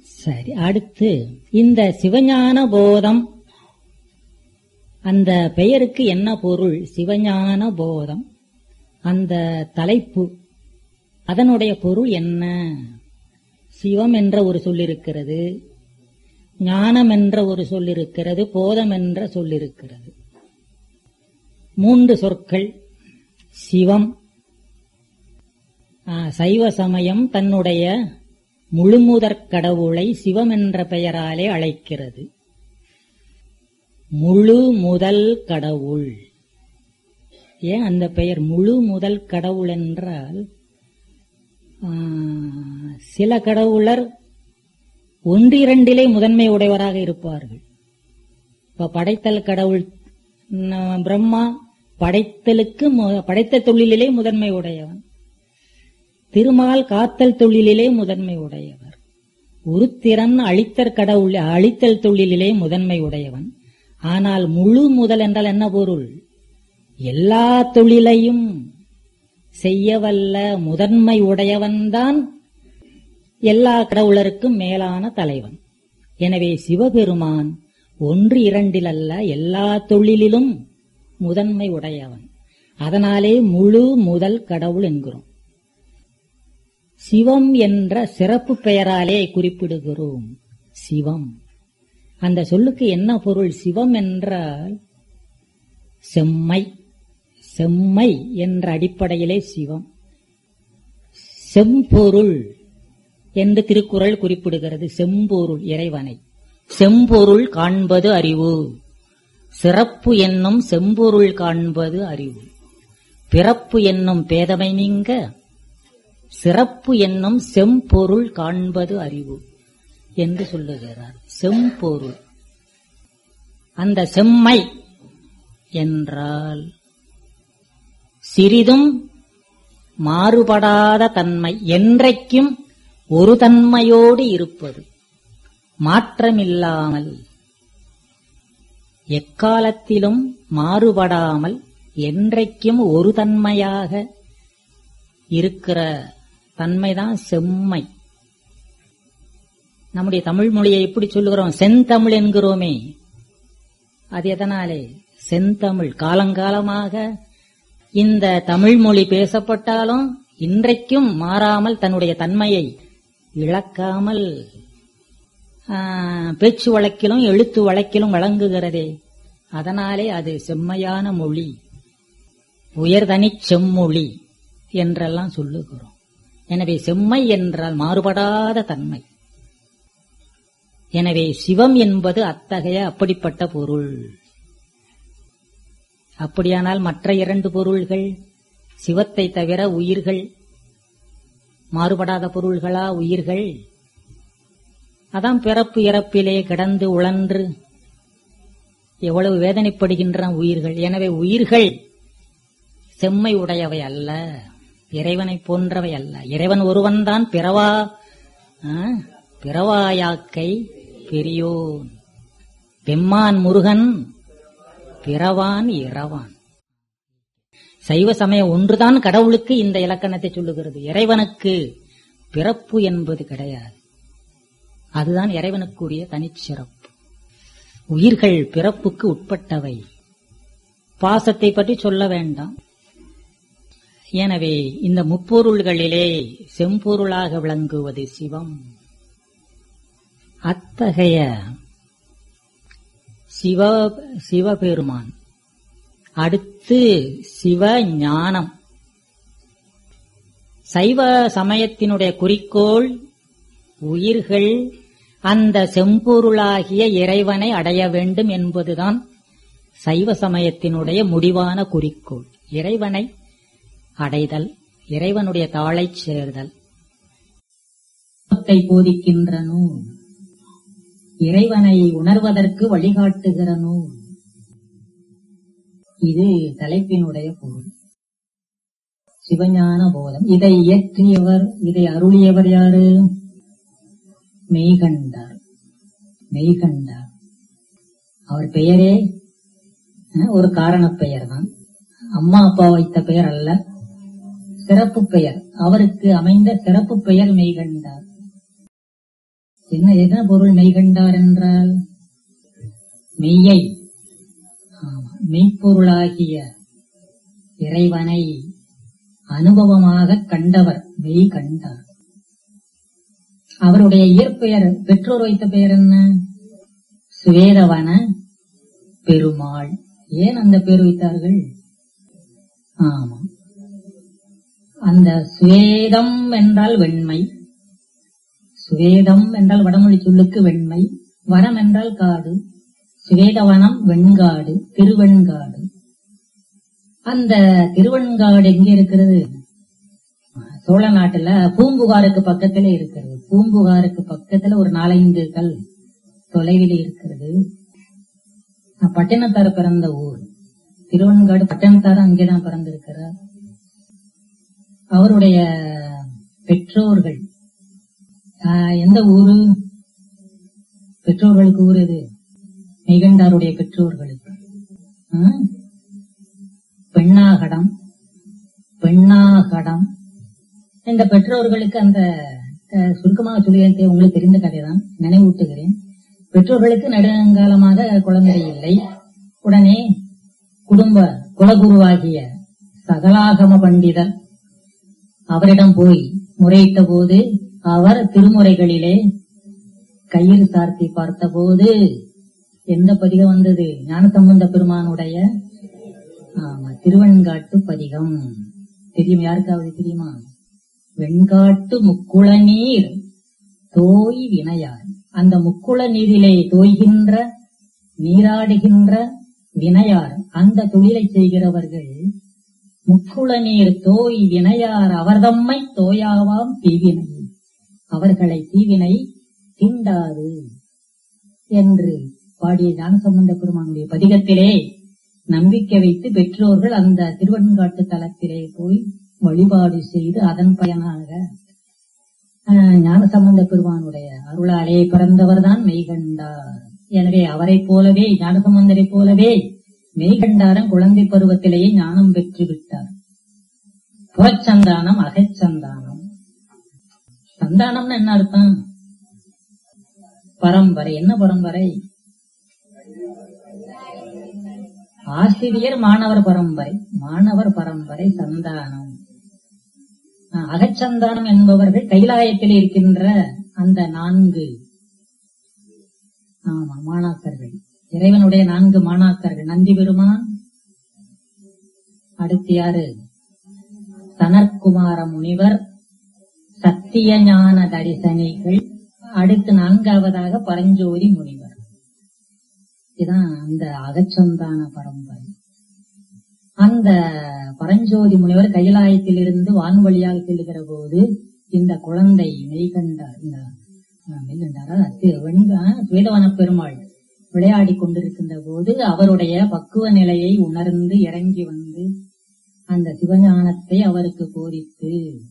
சரி அடுத்து இந்த சிவஞான போதம் அந்த பெயருக்கு என்ன பொருள் சிவஞான போதம் அந்த தலைப்பு அதனுடைய பொருள் என்ன சிவம் என்ற ஒரு சொல் இருக்கிறது ஞானம் என்ற ஒரு சொல் இருக்கிறது போதம் என்ற சொல் இருக்கிறது மூன்று சொற்கள் சிவம் ஆ, சைவ சமயம் தன்னுடைய முழுமுதற் கடவுளை சிவம் என்ற பெயராலே அழைக்கிறது முழு முதல் கடவுள் ஏன் அந்த பெயர் முழு முதல் கடவுள் என்றால் ஆ, சில கடவுளர் ஒன்றிரண்டிலே முதன்மை உடையவராக இருப்பார்கள் இப்ப படைத்தல் கடவுள் ந- பிரம்மா படைத்தலுக்கு மு- படைத்த தொழிலிலே முதன்மை உடையவன் திருமால் காத்தல் தொழிலிலே முதன்மை உடையவர் உருத்திரன் அழித்தற் கடவுள் அழித்தல் தொழிலிலே முதன்மை உடையவன் ஆனால் முழு முதல் என்றால் என்ன பொருள் எல்லா தொழிலையும் செய்யவல்ல முதன்மை உடையவன்தான் எல்லா கடவுளருக்கும் மேலான தலைவன் எனவே சிவபெருமான் ஒன்று இரண்டில் அல்ல எல்லா தொழிலிலும் முதன்மை உடையவன் அதனாலே முழு முதல் கடவுள் என்கிறோம் சிவம் என்ற சிறப்பு பெயராலே குறிப்பிடுகிறோம் சிவம் அந்த சொல்லுக்கு என்ன பொருள் சிவம் என்றால் செம்மை செம்மை என்ற அடிப்படையிலே சிவம் செம்பொருள் என்று திருக்குறள் குறிப்பிடுகிறது செம்பொருள் இறைவனை செம்பொருள் காண்பது அறிவு சிறப்பு என்னும் செம்பொருள் காண்பது அறிவு பிறப்பு என்னும் பேதமை நீங்க சிறப்பு என்னும் செம்பொருள் காண்பது அறிவு என்று சொல்லுகிறார் செம்பொருள் அந்த செம்மை என்றால் சிறிதும் மாறுபடாத தன்மை என்றைக்கும் ஒரு தன்மையோடு இருப்பது மாற்றமில்லாமல் எக்காலத்திலும் மாறுபடாமல் என்றைக்கும் ஒரு தன்மையாக இருக்கிற தன்மைதான் செம்மை நம்முடைய தமிழ் மொழியை எப்படி சொல்லுகிறோம் செந்தமிழ் என்கிறோமே அது எதனாலே செந்தமிழ் காலங்காலமாக இந்த தமிழ் மொழி பேசப்பட்டாலும் இன்றைக்கும் மாறாமல் தன்னுடைய தன்மையை இழக்காமல் ஆ, பேச்சு வழக்கிலும் எழுத்து வழக்கிலும் வழங்குகிறதே அதனாலே அது செம்மையான மொழி உயர்தனிச் செம்மொழி என்றெல்லாம் சொல்லுகிறோம் எனவே செம்மை என்றால் மாறுபடாத தன்மை எனவே சிவம் என்பது அத்தகைய அப்படிப்பட்ட பொருள் அப்படியானால் மற்ற இரண்டு பொருள்கள் சிவத்தை தவிர உயிர்கள் மாறுபடாத பொருள்களா உயிர்கள் அதான் பிறப்பு இறப்பிலே கிடந்து உழன்று எவ்வளவு வேதனைப்படுகின்றன உயிர்கள் எனவே உயிர்கள் செம்மை உடையவை அல்ல இறைவனைப் போன்றவை அல்ல இறைவன் ஒருவன்தான் பிறவா ஆ, பிறவாயாக்கை பெரியோன் பெம்மான் முருகன் பிறவான் இரவான் சைவ சமயம் ஒன்றுதான் கடவுளுக்கு இந்த இலக்கணத்தை சொல்லுகிறது இறைவனுக்கு பிறப்பு என்பது கிடையாது அதுதான் இறைவனுக்குரிய தனிச்சிறப்பு உயிர்கள் பிறப்புக்கு உட்பட்டவை பாசத்தை பற்றி சொல்ல வேண்டாம் எனவே இந்த முப்பொருள்களிலே செம்பொருளாக விளங்குவது சிவம் அத்தகைய சிவ சிவபெருமான் அடுத்து சிவ ஞானம் சைவ சமயத்தினுடைய குறிக்கோள் உயிர்கள் அந்த செம்பொருளாகிய இறைவனை அடைய வேண்டும் என்பதுதான் சைவ சமயத்தினுடைய முடிவான குறிக்கோள் இறைவனை அடைதல் இறைவனுடைய தாளைச் சேர்தல் தத்துவத்தை போதிக்கின்ற நூல் இறைவனை உணர்வதற்கு வழிகாட்டுகிற நூல் இது தலைப்பினுடைய பொருள் சிவஞான போதம் இதை இயற்றியவர் இதை அருளியவர் யாரு மெய்கண்டார் மெய்கண்டார் அவர் பெயரே அஹ், ஒரு காரணப் பெயர் தான் அம்மா அப்பா வைத்த பெயர் அல்ல சிறப்பு பெயர் அவருக்கு அமைந்த சிறப்பு பெயர் மெய்கண்டார் என்ன என்ன பொருள் மெய்கண்டார் என்றால் மெய்யை ஆமா, மெய்ப்பொருளாகிய இறைவனை அனுபவமாக கண்டவர் மெய் கண்டார் அவருடைய இயற்பெயர் பெற்றோர் வைத்த பெயர் என்ன சுவேதவன பெருமாள் ஏன் அந்த பேர் வைத்தார்கள் ஆமா அந்த சுவேதம் என்றால் வெண்மை சுவேதம் என்றால் வடமொழி சொல்லுக்கு வெண்மை வனம் என்றால் காடு சுவேதவனம் வெண்காடு திருவெண்காடு அந்த திருவெண்காடு எங்க இருக்கிறது சோழ நாட்டுல பூம்புகாருக்கு பக்கத்துல இருக்கிறது பூம்புகாருக்கு பக்கத்துல ஒரு நாலைந்து கல் தொலைவில் இருக்கிறது பட்டினத்தார் பிறந்த ஊர் திருவெண்காடு பட்டினத்தார் அங்கேதான் பிறந்திருக்கிறார் அவருடைய பெற்றோர்கள் ஆஹ், எந்த ஊரு பெற்றோர்களுக்கு ஊர் எது மெய்கண்டாருடைய பெற்றோர்களுக்கு ஆஹ், பெண்ணாகடம் பெண்ணாகடம் இந்த பெற்றோர்களுக்கு அந்த அஹ், சுருக்கமாக சொல்லி உங்களுக்கு தெரிந்த கதைதான் நினைவூட்டுகிறேன் பெற்றோர்களுக்கு நெடுங்காலமாக குழந்தை இல்லை உடனே குடும்ப குலகுருவாகிய சகலாகம பண்டிதர் அவரிடம் போய் முறையிட்ட போது அவர் திருமுறைகளிலே கயிறு சார்த்தி பார்த்தபோது எந்த பதிகம் வந்தது ஞானசம்பந்த பெருமானுடைய ஆமா திருவெண்காட்டு பதிகம் தெரியும் யாருக்காவது தெரியுமா வெண்காட்டு முக்குள நீர் தோய் வினையார் அந்த முக்குள நீரிலே தோய்கின்ற நீராடுகின்ற வினையார் அந்த தொழிலை செய்கிறவர்கள் முக்குள நீர் தோய் வினையார் அவர்தம்மை தோயாவாம் தீவினை அவர்களை தீவினை தீண்டாது என்று பாடிய ஞானசம்பந்த பெருமானுடைய பதிகத்திலே நம்பிக்கை வைத்து பெற்றோர்கள் அந்த திருவெண்காட்டு தலத்திலே போய் வழிபாடு செய்து அதன் பயனாக ஆஹ், ஞானசம்பந்த பெருமானுடைய அருளாலே பிறந்தவர்தான் மெய்கண்டார் எனவே அவரைப் போலவே ஞானசம்பந்தரைப் போலவே மெய்கண்டாரன் குழந்தை பருவத்திலேயே ஞானம் பெற்று விட்டார் புறச்சந்தானம் அகச்சந்தானம் சந்தானம்னு என்ன அர்த்தம் பரம்பரை என்ன பரம்பரை ஆசிரியர் மாணவர் பரம்பரை மாணவர் பரம்பரை சந்தானம் ஆஹ், அகச்சந்தானம் என்பவர்கள் கைலாயத்தில் இருக்கின்ற அந்த நான்கு ஆமா மாணாக்கர்கள் இறைவனுடைய நான்கு மாணாக்கர்கள் நந்தி பெருமான் அடுத்து யாரு சனற்குமார முனிவர் சத்திய ஞான தரிசனிகள் அடுத்து நான்காவதாக பரஞ்சோதி முனிவர் இதான் அந்த அகச்சந்தான பரம்பரை அந்த பரஞ்சோதி முனிவர் கைலாயத்தில் இருந்து வான்வழியாக செல்லுகிற போது இந்த குழந்தை மெய்கண்டார் இந்த ஆஹ், மெய்கண்டாரா தி- வெண்கா சுவேதவன பெருமாள் விளையாடி கொண்டிருக்கின்ற போது அவருடைய பக்குவ நிலையை உணர்ந்து இறங்கி வந்து அந்த சிவஞானத்தை அவருக்கு போதித்து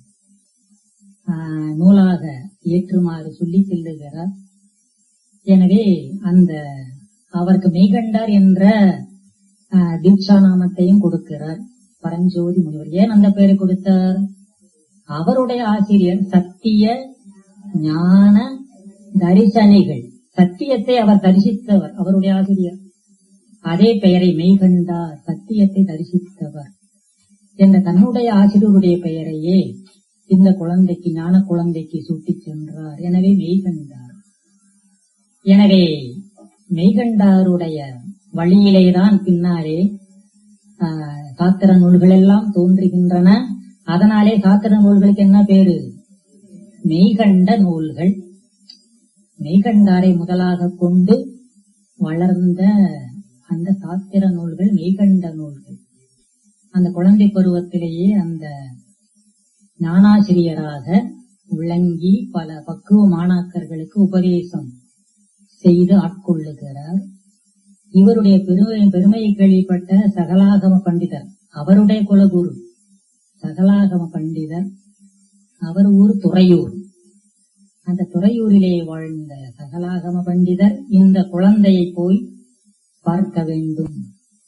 ஆஹ், நூலாக ஏற்றுமாறு சொல்லி செல்லுகிறார் எனவே அந்த அவருக்கு மெய்கண்டார் என்ற ஆஹ், தீட்சா நாமத்தையும் கொடுக்கிறார் பரஞ்சோதி முனிவர் ஏன் அந்த பெயரை கொடுத்தார் அவருடைய ஆசிரியர் சத்திய ஞான தரிசனிகள் சத்தியத்தை அவர் தரிசித்தவர் அவருடைய ஆசிரியர் அதே பெயரை மெய்கண்டார் சத்தியத்தை தரிசித்தவர் என்ற தன்னுடைய ஆசிரியருடைய பெயரையே இந்த குழந்தைக்கு ஞான குழந்தைக்கு சூட்டிச் சென்றார் எனவே மெய்கண்டார் எனவே மெய்கண்டாருடைய வழியிலேதான் பின்னாலே ஆஹ், சாத்திர நூல்கள் எல்லாம் தோன்றுகின்றன அதனாலே சாத்திர நூல்களுக்கு என்ன பேரு மெய்கண்ட நூல்கள் மெய்கண்டாரை முதலாக கொண்டு வளர்ந்த அந்த சாத்திர நூல்கள் மெய்கண்ட நூல்கள் அந்த குழந்தை பருவத்திலேயே அந்த ஞானாசிரியராக விளங்கி பல பக்குவ மாணாக்கர்களுக்கு உபதேசம் செய்து ஆட்கொள்ளுகிறார் இவருடைய பெருமை பெருமையை கேள்விப்பட்ட சகலாகம பண்டிதர் அவருடைய குலகுரு சகலாகம பண்டிதர் அவர் ஊர் துறையூர் அந்த துறையூரிலே வாழ்ந்த சகலாகம பண்டிதர் இந்த குழந்தையை போய் பார்க்க வேண்டும்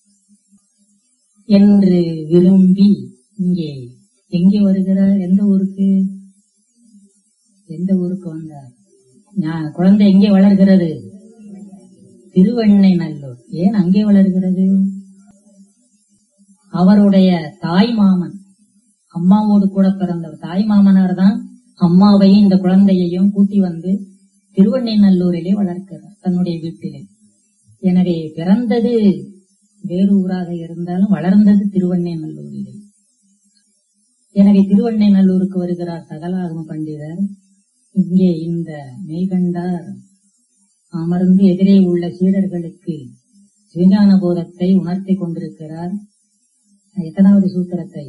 என்று விரும்பி இங்கே எங்கே வருகிறார் எந்த ஊருக்கு எந்த ஊருக்கு வந்தார் ஞா- குழந்தை எங்கே வளர்கிறது திருவெண்ணை நல்லூர் ஏன் அங்கே வளர்கிறது அவருடைய தாய் மாமன் அம்மாவோடு கூட பிறந்தவர் தாய் மாமனார் தான் அம்மாவையும் இந்த குழந்தையையும் கூட்டி வந்து திருவெண்ணை நல்லூரிலே வளர்க்கிறார் தன்னுடைய வீட்டிலே எனவே பிறந்தது வேறு ஊராக இருந்தாலும் வளர்ந்தது திருவெண்ணை நல்லூரிலே எனவே திருவெண்ணை நல்லூருக்கு வருகிறார் சகலாகம பண்டிதர் இங்கே இந்த மெய்கண்டார் அமர்ந்து எதிரே உள்ள சீடர்களுக்கு சிவஞான போதத்தை உணர்த்திக் கொண்டிருக்கிறார் எத்தனாவது சூத்திரத்தை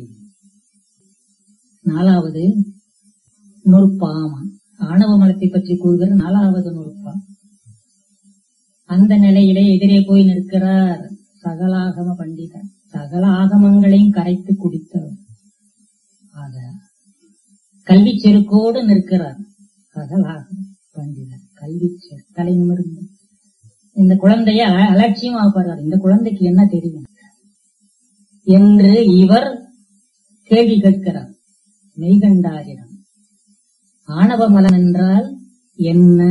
நாலாவது நூற்பாமன் ஆணவ மலத்தை பற்றி கூறுகிற நாலாவது நூற்பா அந்த நிலையிலே எதிரே போய் நிற்கிறார் சகலாகம பண்டிதர் சகல ஆகமங்களையும் கரைத்து குடித்தவர் ஆக கல்வி செருக்கோடு நிற்கிறார் சகலாகம பண்டிதர் கல்வி செரு தலை நிமிர்ந்து இந்த குழந்தைய அல- அலட்சியமா பாருவார் இந்த குழந்தைக்கு என்ன தெரியும் என்று இவர் கேள்வி கேட்கிறார் மெய்கண்டாரிடம் ஆணவ மலம் என்றால் என்ன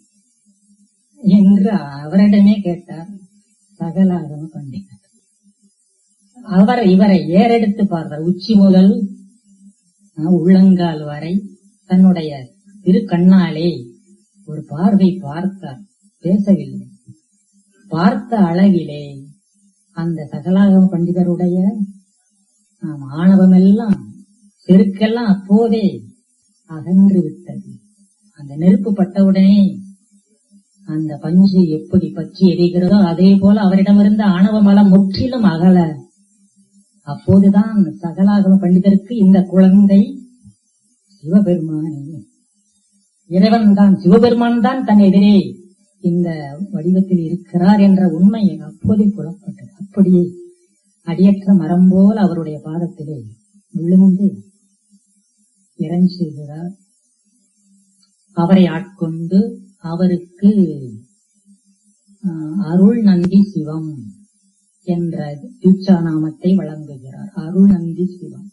என்று அவரிடமே கேட்டார் சகலாகம பண்டிதர் அவர் இவரை ஏறெடுத்து பார்த்தார் உச்சி முதல் அஹ், உள்ளங்கால் வரை தன்னுடைய திரு கண்ணாலே ஒரு பார்வை பார்த்தார் பேசவில்லை பார்த்த அளவிலே அந்த சகலாகம பண்டிதருடைய ஆம், ஆணவமெல்லாம் செருக்கெல்லாம் அப்போதே அகன்று விட்டது அந்த நெருப்பு பட்டவுடனே அந்த பஞ்சு எப்படி பற்றி எரிகிறதோ அதே போல அவரிடமிருந்த ஆணவ மலம் முற்றிலும் அகல அப்போதுதான் சகலாகம பண்டிதருக்கு இந்த குழந்தை சிவபெருமானே இறைவன் தான் சிவபெருமான் தான் தன் எதிரே இந்த வடிவத்தில் இருக்கிறார் என்ற உண்மை அப்போதே புலப்பட்டது அப்படியே அடியற்ற மரம் போல அவருடைய பாதத்திலே விழுந்து இறஞ்சுகிறார் அவரை ஆட்கொண்டு அவருக்கு ஆஹ், அருள் நந்தி சிவம் என்ற தீட்சா நாமத்தை வழங்குகிறார் அருள் நந்தி சிவம்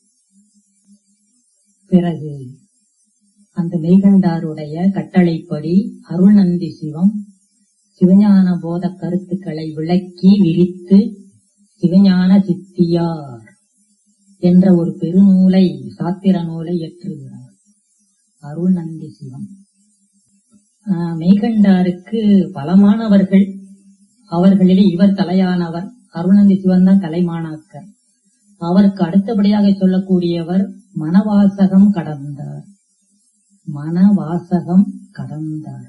பிறகு அந்த மெய்கண்டாருடைய கட்டளைப்படி அருள் நந்தி சிவம் சிவஞான போத கருத்துக்களை விளக்கி விரித்து சிவஞான சித்தியார் என்ற ஒரு பெருநூலை சாத்திர நூலை இயற்றுகிறார் அருள் நந்தி சிவம் ஆஹ் மெய்கண்டாருக்கு பலமானவர்கள் அவர்களிலே இவர் தலையானவர் அருள்நந்தி சிவன் தான் தலைமானாக்கர் அவருக்கு அடுத்தபடியாக சொல்லக்கூடியவர் மனவாசகம் கடந்தார் மனவாசகம் கடந்தார்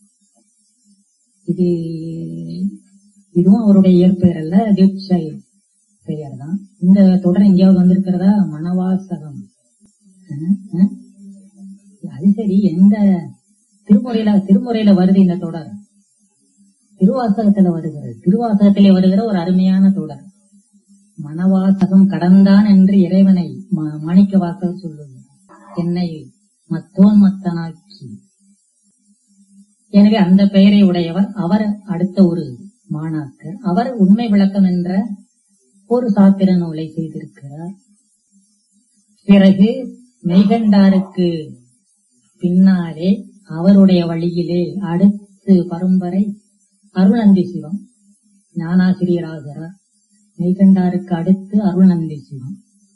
இது இதுவும் அவருடைய இயற்பெயர் அல்ல தீட்சை பெயர் தான் இந்த தொடர் எங்கேயாவது வந்திருக்கிறதா மனவாசகம் அஹ், அஹ். அது சரி எந்த திருமுறையில திருமுறையில வருது இந்த தொடர் திருவாசகத்துல வருகிறது திருவாசகத்திலே வருகிற ஒரு அருமையான தொடர் மனவாசகம் கடந்தான் என்று இறைவனை ம- மாணிக்க வாசகர் சொல்லுகிறார் என்னை மத்தோன் மத்தனாக்கி எனவே அந்த பெயரை உடையவர் அவர் அடுத்த ஒரு மாணாக்கர் அவர் உண்மை விளக்கம் என்ற ஒரு சாத்திர நூலை செய்திருக்கிறார் பிறகு மெய்கண்டாருக்கு பின்னாலே அவருடைய வழியிலே அடுத்து பரம்பரை அருள்நந்தி சிவம் ஞானாசிரியராகிறார் மெய்கண்டாருக்கு அடுத்து அருள்நந்தி சிவம்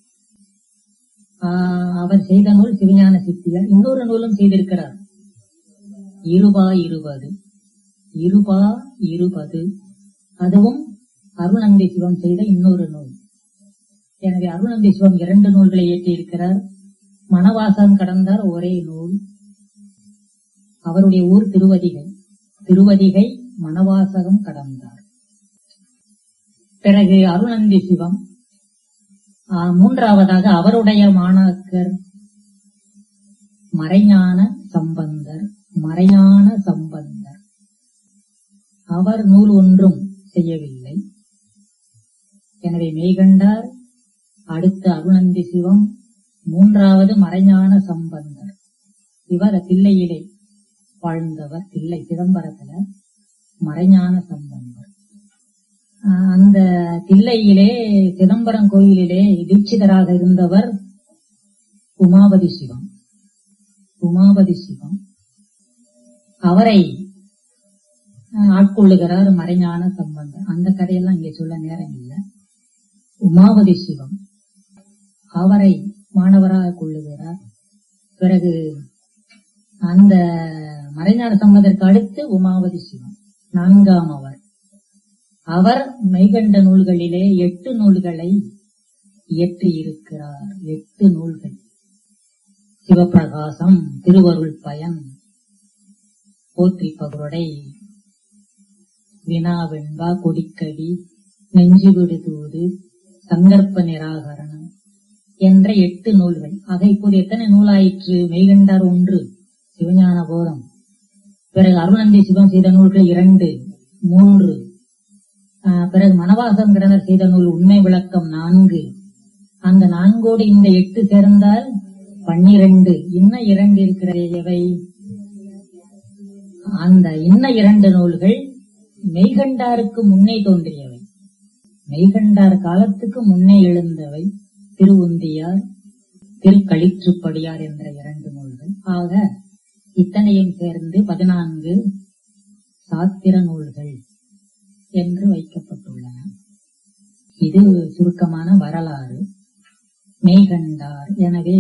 ஆஹ் அவர் செய்த நூல் சிவஞான சித்தியார் இன்னொரு நூலும் செய்திருக்கிறார் இருபா இருபது இருபா இருபது அதுவும் அருள்நந்தி சிவம் செய்த இன்னொரு நூல் எனவே அருள்நந்தி சிவம் இரண்டு நூல்களை இயற்றியிருக்கிறார் மனவாசம் கடந்தார் ஒரே நூல் அவருடைய ஊர் திருவதிகை திருவதிகை மனவாசகம் கடந்தார் பிறகு அருள்நந்தி சிவம் ஆஹ், மூன்றாவதாக அவருடைய மாணாக்கர் மறைஞான சம்பந்தர் மறைஞான சம்பந்தர் அவர் நூல் ஒன்றும் செய்யவில்லை எனவே மெய்கண்டார் அடுத்து அருணந்தி சிவம் மூன்றாவது மறைஞான சம்பந்தர் இவர் தில்லையிலே வாழ்ந்தவர் தில்லை சிதம்பரத்துல மறைஞான சம்பந்தர் ஆஹ் அந்த தில்லையிலே சிதம்பரம் கோயிலிலே தீட்சிதராக இருந்தவர் உமாபதி சிவம் உமாபதி சிவம் அவரை அஹ், ஆட்கொள்ளுகிறார் மறைஞான சம்பந்தம் அந்த கதையெல்லாம் இங்கே சொல்ல நேரம் இல்லை உமாவதி சிவம் அவரை மாணவராக கொள்ளுகிறார் பிறகு அந்த மறைஞான சம்பந்தருக்கு அடுத்து உமாவதி சிவம் நான்காம் அவர் அவர் மெய்கண்ட நூல்களிலே எட்டு நூல்களை இயற்றி இருக்கிறார் எட்டு நூல்கள் சிவப்பிரகாசம் திருவருள் பயன் போற்றி பகுருடை வினா வெண்பா கொடிக்கடி நெஞ்சு விடுதூது சங்கற்ப நிராகரணம் என்ற எட்டு நூல்கள் ஆக இப்போது எத்தனை நூலாயிற்று மெய்கண்டார் ஒன்று சிவஞான போதம் பிறகு அருணந்தி சிவம் செய்த நூல்கள் இரண்டு மூன்று ஆஹ், பிறகு மனவாசம் கிடனர் செய்த நூல் உண்மை விளக்கம் நான்கு அந்த நான்கோடு இந்த எட்டு சேர்ந்தால் பன்னிரண்டு இன்ன இரண்டு இருக்கிறது எவை அந்த இன்ன இரண்டு நூல்கள் மெய்கண்டாருக்கு முன்னே தோன்றியவை மெய்கண்டார் காலத்துக்கு முன்னே எழுந்தவை திருவுந்தியார் திருக்களிற்றுப்படியார் என்ற இரண்டு நூல்கள் ஆக இத்தனையும் சேர்ந்து பதினான்கு சாத்திர நூல்கள் என்று வைக்கப்பட்டுள்ளன இது சுருக்கமான வரலாறு மெய்கண்டார் எனவே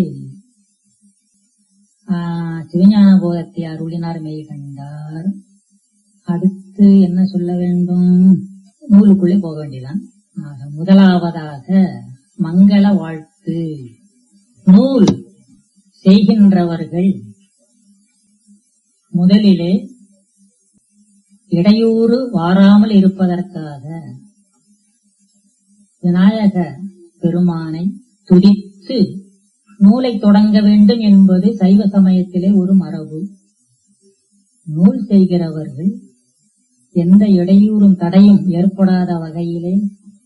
ஆஹ், சிவஞான போதத்தை அருளினார் மெய்கண்டார் அடுத்து என்ன சொல்ல வேண்டும் நூலுக்குள்ளே போக வேண்டியதான் ஆக முதலாவதாக மங்கள வாழ்த்து நூல் செய்கின்றவர்கள் முதலிலே இடையூறு வாராமல் இருப்பதற்காக விநாயக பெருமானை துதித்து நூலை தொடங்க வேண்டும் என்பது சைவ சமயத்திலே ஒரு மரபு நூல் செய்கிறவர்கள் எந்த இடையூறும் தடையும் ஏற்படாத வகையிலே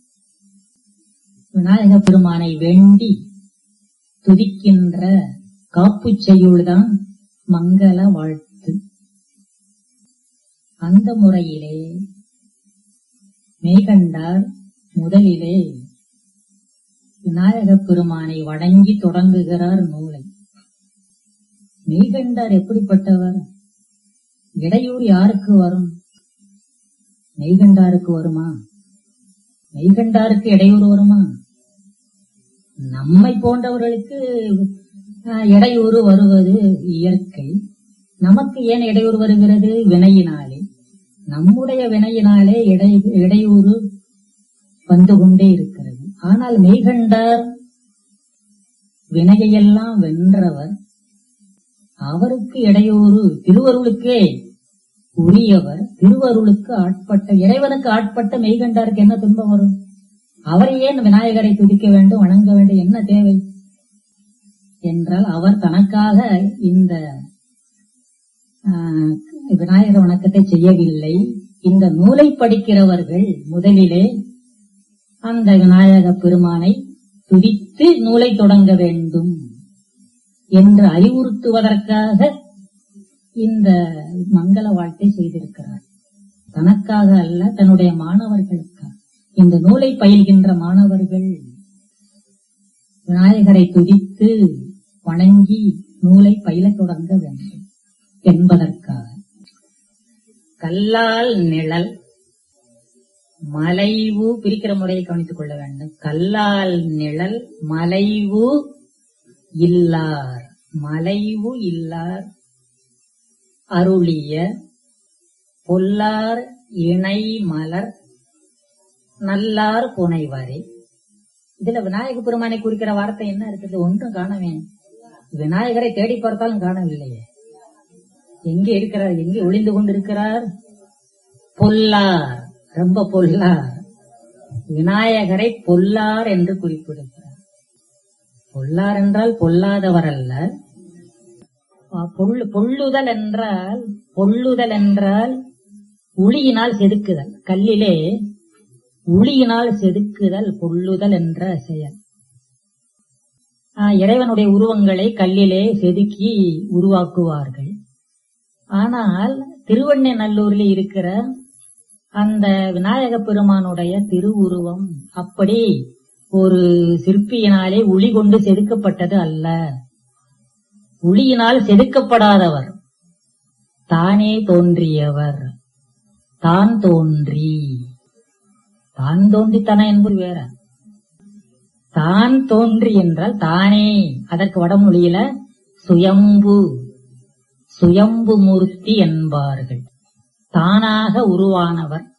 விநாயக பெருமானை வேண்டி துதிக்கின்ற காப்புச் செய்யுள்தான் மங்கள வாழ்த்து அந்த முறையிலே மெய்கண்டார் முதலிலே விநாயகப் பெருமானை வணங்கி தொடங்குகிறார் நூலை மெய்கண்டார் எப்படிப்பட்டவர் இடையூறு யாருக்கு வரும் மெய்கண்டாருக்கு வருமா மெய்கண்டாருக்கு இடையூறு வருமா நம்மை போன்றவர்களுக்கு ஆஹ், இடையூறு வருவது இயற்கை நமக்கு ஏன் இடையூறு வருகிறது வினையினாலே நம்முடைய வினையினாலே இடை இடையூறு வந்து கொண்டே இருக்கிறது ஆனால் மெய்கண்டார் வினையெல்லாம் வென்றவர் அவருக்கு இடையூறு திருவருளுக்கே உரியவர் திருவருளுக்கு ஆட்பட்ட இறைவனுக்கு ஆட்பட்ட மெய்கண்டாருக்கு என்ன துன்பம் வரும் அவரை ஏன் விநாயகரை துதிக்க வேண்டும் வணங்க வேண்டும் என்ன தேவை என்றால் அவர் தனக்காக இந்த ஆஹ், விநாயகர் வணக்கத்தை செய்யவில்லை இந்த நூலை படிக்கிறவர்கள் முதலிலே அந்த விநாயக பெருமானை துதித்து நூலை தொடங்க வேண்டும் என்று அறிவுறுத்துவதற்காக இந்த மங்கள வாழ்த்தை செய்திருக்கிறார் தனக்காக அல்ல தன்னுடைய மாணவர்களுக்காக இந்த நூலை பயில்கின்ற மாணவர்கள் விநாயகரை துதித்து வணங்கி நூலை பயிலத் தொடங்க வேண்டும் என்பதற்காக கல்லால் நிழல் மலைவு பிரிக்கிற முறையை கவனித்துக் கொள்ள வேண்டும் கல்லால் நிழல் மலைவு இல்லார் மலைவு இல்லார் அருளிய பொல்லார் இணை மலர் நல்லார் புனைவரே இதுல விநாயக பெருமானை குறிக்கிற வார்த்தை என்ன இருக்குது ஒன்றும் காணவே விநாயகரை தேடி பார்த்தாலும் காணவில்லையே எங்கே இருக்கிறார் எங்கே ஒளிந்து கொண்டிருக்கிறார் பொல்லார் ரொம்ப பொல்லார் விநாயகரை பொல்லார் என்று குறிப்பிடுகிறார் பொல்லார் என்றால் பொல்லாதவர் அல்ல ஆ, பொல்லு- பொல்லுதல் என்றால் பொல்லுதல் என்றால் உளியினால் செதுக்குதல் கல்லிலே உளியினால் செதுக்குதல் பொல்லுதல் என்ற செயல் ஆ, இறைவனுடைய உருவங்களை கல்லிலே செதுக்கி உருவாக்குவார்கள் ஆனால் திருவண்ணநல்லூரில் இருக்கிற அந்த விநாயக பெருமானுடைய திருவுருவம் அப்படி ஒரு சிற்பியினாலே உளி கொண்டு செதுக்கப்பட்டது அல்ல உளியினால் செதுக்கப்படாதவர் தானே தோன்றியவர் தான் தோன்றி தான் தோன்றித்தன என்பது வேற தான் தோன்றி என்றால் தானே அதற்கு வடமொழியில சுயம்பு சுயம்பு மூர்த்தி என்பார்கள் தானாக உருவானவர்